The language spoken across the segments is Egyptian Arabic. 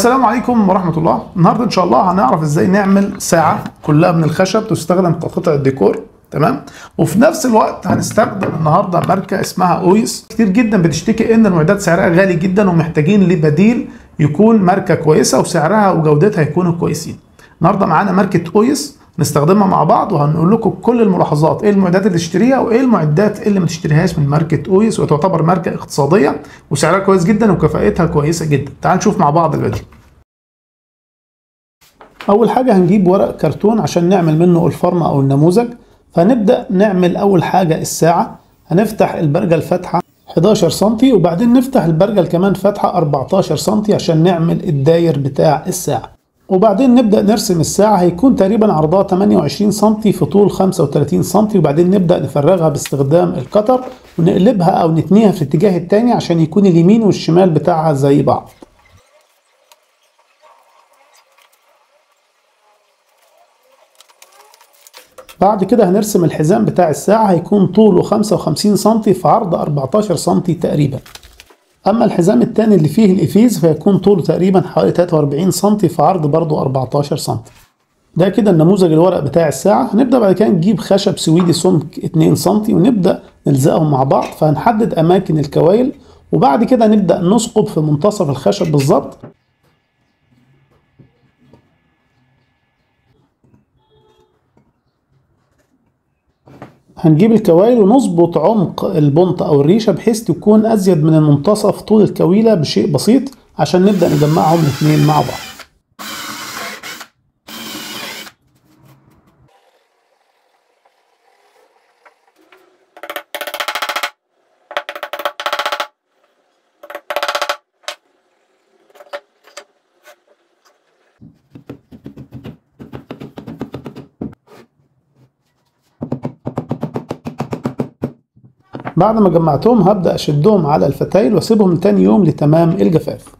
السلام عليكم ورحمة الله النهاردة إن شاء الله هنعرف إزاي نعمل ساعة كلها من الخشب تستخدم كقطع ديكور تمام وفي نفس الوقت هنستخدم النهارده ماركة اسمها اويس كتير جدا بتشتكي ان المعدات سعرها غالي جدا ومحتاجين لبديل يكون ماركة كويسة وسعرها وجودتها يكونوا كويسين النهارده معانا ماركة اويس نستخدمها مع بعض وهنقول لكم كل الملاحظات ايه المعدات اللي تشتريها وايه المعدات اللي ما تشتريهاش من ماركه اويس وتعتبر ماركه اقتصاديه وسعرها كويس جدا وكفاءتها كويسه جدا تعال نشوف مع بعض الفيديو اول حاجه هنجيب ورق كرتون عشان نعمل منه الفرمه او النموذج فهنبدا نعمل اول حاجه الساعه هنفتح البرجل فتحه 11 سم وبعدين نفتح البرجل كمان فتحه 14 سم عشان نعمل الداير بتاع الساعه وبعدين نبدا نرسم الساعه هيكون تقريبا عرضها 28 سم في طول 35 سم وبعدين نبدا نفرغها باستخدام القطر ونقلبها او نتنيها في الاتجاه التاني عشان يكون اليمين والشمال بتاعها زي بعض بعد كده هنرسم الحزام بتاع الساعة هيكون طوله 55 سم في عرض 14 سم تقريبا أما الحزام التاني اللي فيه الإفيز فيكون طوله تقريبا حوالي 43 سم في عرض برضه 14 سم ده كده النموذج الورق بتاع الساعة هنبدأ بعد كده نجيب خشب سويدي سمك 2 سم ونبدأ نلزقهم مع بعض فهنحدد أماكن الكوايل وبعد كده نبدأ نثقب في منتصف الخشب بالظبط هنجيب الكوايل ونظبط عمق البنط او الريشه بحيث تكون ازيد من المنتصف طول الكويله بشيء بسيط عشان نبدا نجمعهم الاثنين مع بعض بعد ما جمعتهم هبدأ أشدهم على الفتايل وأسيبهم تاني يوم لتمام الجفاف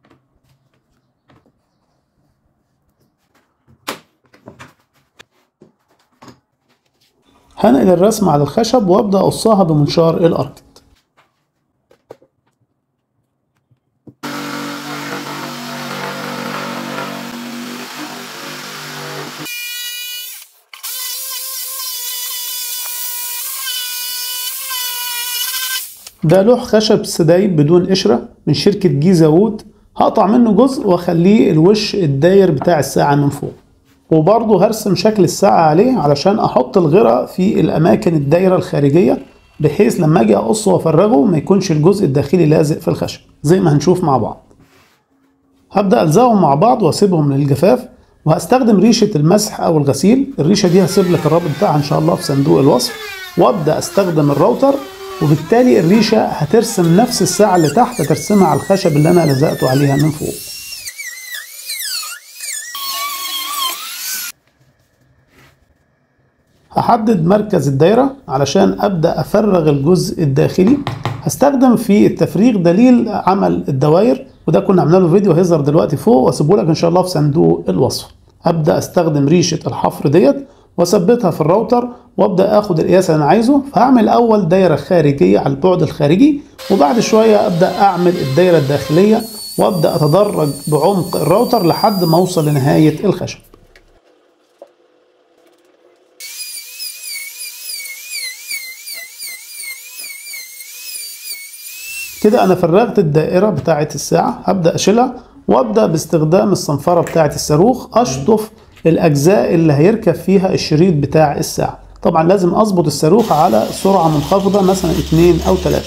هنقل الرسم على الخشب وأبدأ أقصها بمنشار الأركت ده لوح خشب سدايب بدون قشرة من شركة جيزا وود هقطع منه جزء واخليه الوش الداير بتاع الساعة من فوق وبرضه هرسم شكل الساعة عليه علشان احط الغرة في الاماكن الدايرة الخارجية بحيث لما اجي اقصه وافرغه ما يكونش الجزء الداخلي لازق في الخشب زي ما هنشوف مع بعض هبدأ الزقهم مع بعض واسيبهم للجفاف وهستخدم ريشة المسح او الغسيل الريشة دي هسيب لك الرابط بتاعها ان شاء الله في صندوق الوصف وابدأ استخدم الراوتر وبالتالي الريشة هترسم نفس الساعة اللي تحت هترسمها على الخشب اللي أنا لزقته عليها من فوق هحدد مركز الدايرة علشان أبدأ أفرغ الجزء الداخلي هستخدم في التفريغ دليل عمل الدوائر وده كنا عملنا له فيديو هيظهر دلوقتي فوق واسيبه لك ان شاء الله في صندوق الوصف هبدا استخدم ريشه الحفر ديت واثبتها في الراوتر وابدا اخد القياس اللي انا عايزه فهعمل اول دايره خارجيه على البعد الخارجي وبعد شويه ابدا اعمل الدايره الداخليه وابدا اتدرج بعمق الراوتر لحد ما اوصل لنهايه الخشب كده انا فرغت الدائره بتاعه الساعه هبدا اشيلها وابدا باستخدام الصنفره بتاعه الصاروخ اشطف الاجزاء اللي هيركب فيها الشريط بتاع الساعه طبعا لازم اظبط الصاروخ على سرعه منخفضه مثلا 2 او 3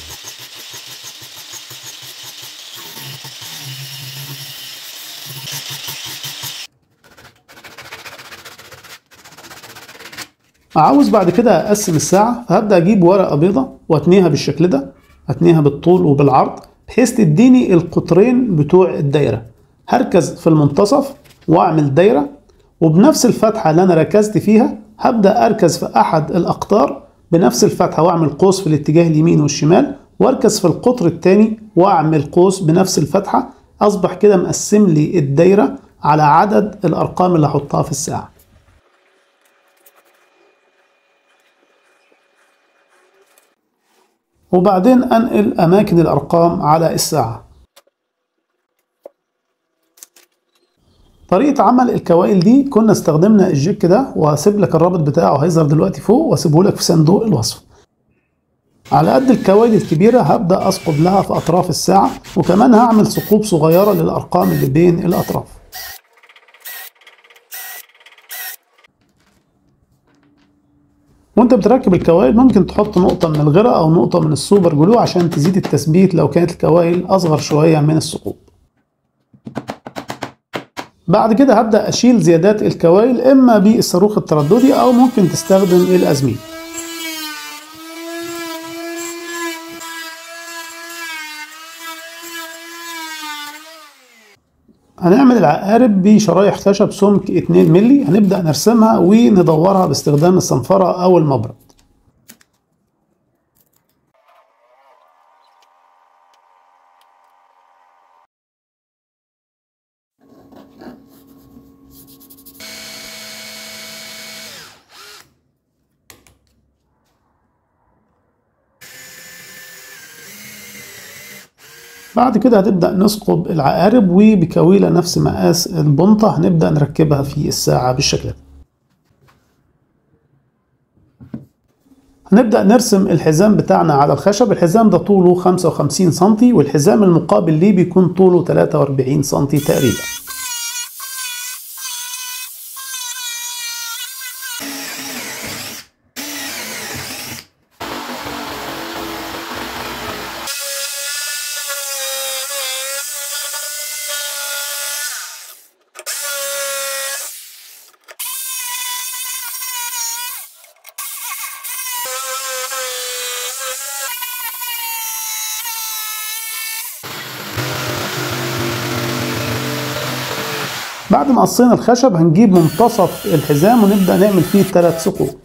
عاوز بعد كده اقسم الساعه فهبدا اجيب ورقه بيضه واتنيها بالشكل ده اتنيها بالطول وبالعرض بحيث تديني القطرين بتوع الدايره هركز في المنتصف واعمل دايره وبنفس الفتحه اللي انا ركزت فيها هبدا اركز في احد الاقطار بنفس الفتحه واعمل قوس في الاتجاه اليمين والشمال واركز في القطر الثاني واعمل قوس بنفس الفتحه اصبح كده مقسم لي الدايره على عدد الارقام اللي هحطها في الساعه وبعدين انقل اماكن الارقام على الساعه طريقة عمل الكوائل دي كنا استخدمنا الجيك ده وهسيب لك الرابط بتاعه هيظهر دلوقتي فوق واسيبه لك في صندوق الوصف على قد الكوائل الكبيرة هبدأ أثقب لها في أطراف الساعة وكمان هعمل ثقوب صغيرة للأرقام اللي بين الأطراف وانت بتركب الكوائل ممكن تحط نقطة من الغرة أو نقطة من السوبر جلو عشان تزيد التثبيت لو كانت الكوائل أصغر شوية من الثقوب بعد كده هبدأ أشيل زيادات الكوائل إما بالصاروخ الترددي أو ممكن تستخدم الأزميل هنعمل العقارب بشرايح خشب سمك 2 مللي هنبدأ نرسمها وندورها باستخدام الصنفرة أو المبرد بعد كده هتبدأ نثقب العقارب وبكويلة نفس مقاس البنطة هنبدأ نركبها في الساعة بالشكل ده هنبدأ نرسم الحزام بتاعنا على الخشب الحزام ده طوله 55 سنتي والحزام المقابل ليه بيكون طوله 43 سنتي تقريبا بعد ما قصينا الخشب هنجيب منتصف الحزام ونبدأ نعمل فيه ثلاث ثقوب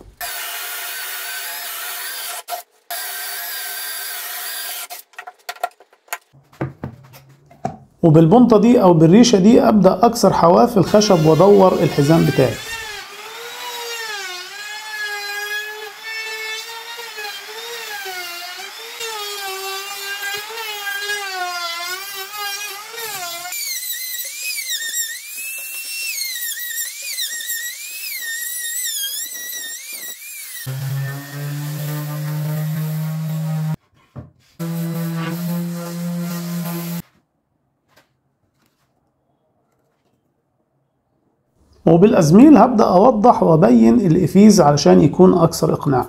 وبالبنطة دي أو بالريشة دي أبدأ أكسر حواف الخشب وأدور الحزام بتاعي وبالأزميل هبدأ أوضح وأبين الإفيز علشان يكون أكثر إقناع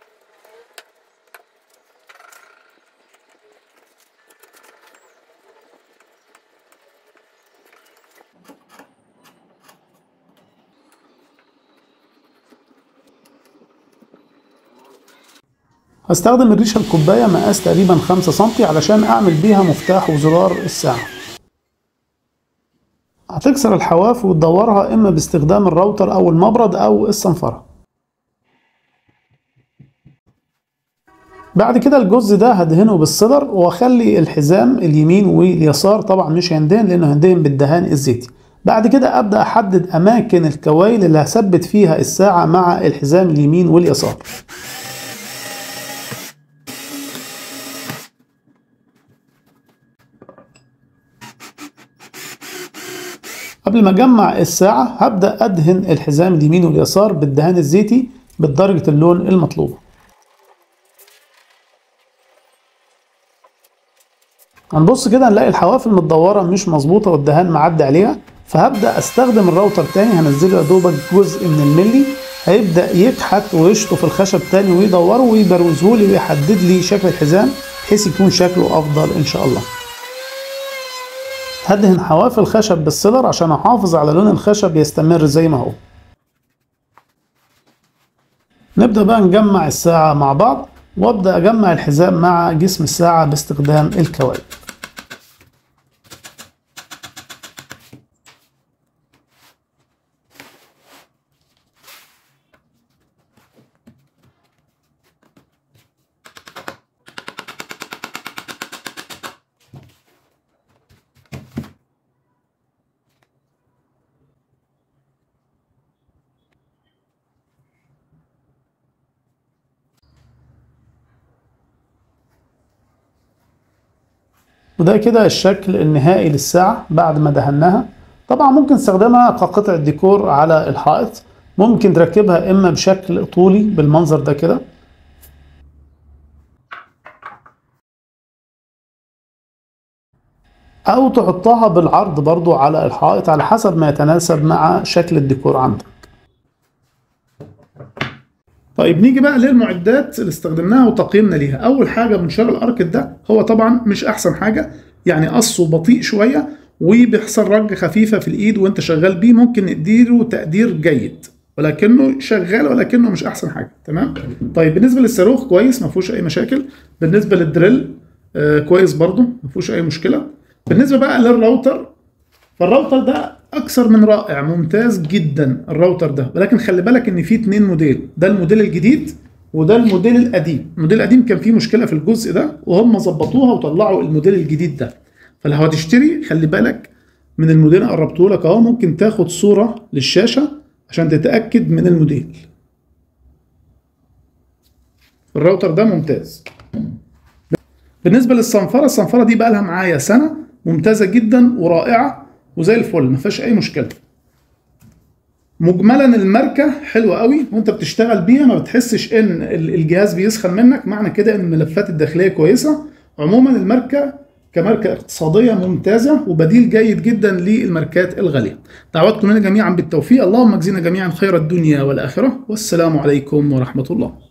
هستخدم الريشة الكوباية مقاس تقريبا 5 سم علشان أعمل بيها مفتاح وزرار الساعة هتكسر الحواف وتدورها إما باستخدام الراوتر أو المبرد أو الصنفرة بعد كده الجزء ده هدهنه بالصدر واخلي الحزام اليمين واليسار طبعا مش هيندهن لانه هيندهن بالدهان الزيتي بعد كده ابدا احدد اماكن الكوايل اللي هثبت فيها الساعه مع الحزام اليمين واليسار قبل ما اجمع الساعة هبدأ ادهن الحزام اليمين واليسار بالدهان الزيتي بدرجة اللون المطلوبة هنبص كده نلاقي الحواف المتدورة مش مظبوطة والدهان معدي عليها فهبدأ استخدم الراوتر تاني هنزله يا دوبك جزء من الملي هيبدأ يكحت ويشطف الخشب تاني ويدوره ويبروزه لي ويحدد لي شكل الحزام بحيث يكون شكله افضل ان شاء الله هدهن حواف الخشب بالسيلر عشان احافظ على لون الخشب يستمر زي ما هو نبدأ بقى نجمع الساعة مع بعض وابدأ اجمع الحزام مع جسم الساعة باستخدام الكوالب وده كده الشكل النهائي للساعة بعد ما دهناها طبعا ممكن تستخدمها كقطع ديكور على الحائط ممكن تركبها اما بشكل طولي بالمنظر ده كده او تحطها بالعرض برضو على الحائط على حسب ما يتناسب مع شكل الديكور عندك طيب نيجي بقى للمعدات اللي استخدمناها وتقييمنا ليها اول حاجه منشار الاركد ده هو طبعا مش احسن حاجه يعني قصه بطيء شويه وبيحصل رجه خفيفه في الايد وانت شغال بيه ممكن نديله تقدير جيد ولكنه شغال ولكنه مش احسن حاجه تمام طيب بالنسبه للصاروخ كويس ما فيهوش اي مشاكل بالنسبه للدريل آه كويس برضو ما فيهوش اي مشكله بالنسبه بقى للراوتر فالراوتر ده اكثر من رائع ممتاز جدا الراوتر ده ولكن خلي بالك ان في اتنين موديل ده الموديل الجديد وده الموديل القديم الموديل القديم كان فيه مشكله في الجزء ده وهم ظبطوها وطلعوا الموديل الجديد ده فلو هتشتري خلي بالك من الموديل اللي قربته لك اهو ممكن تاخد صوره للشاشه عشان تتاكد من الموديل الراوتر ده ممتاز بالنسبه للصنفره الصنفره دي بقى لها معايا سنه ممتازه جدا ورائعه وزي الفل ما فيهاش اي مشكله مجملا الماركه حلوه قوي وانت بتشتغل بيها ما بتحسش ان الجهاز بيسخن منك معنى كده ان الملفات الداخليه كويسه عموما الماركه كماركه اقتصاديه ممتازه وبديل جيد جدا للماركات الغاليه دعواتكم لنا جميعا بالتوفيق اللهم اجزينا جميعا خير الدنيا والاخره والسلام عليكم ورحمه الله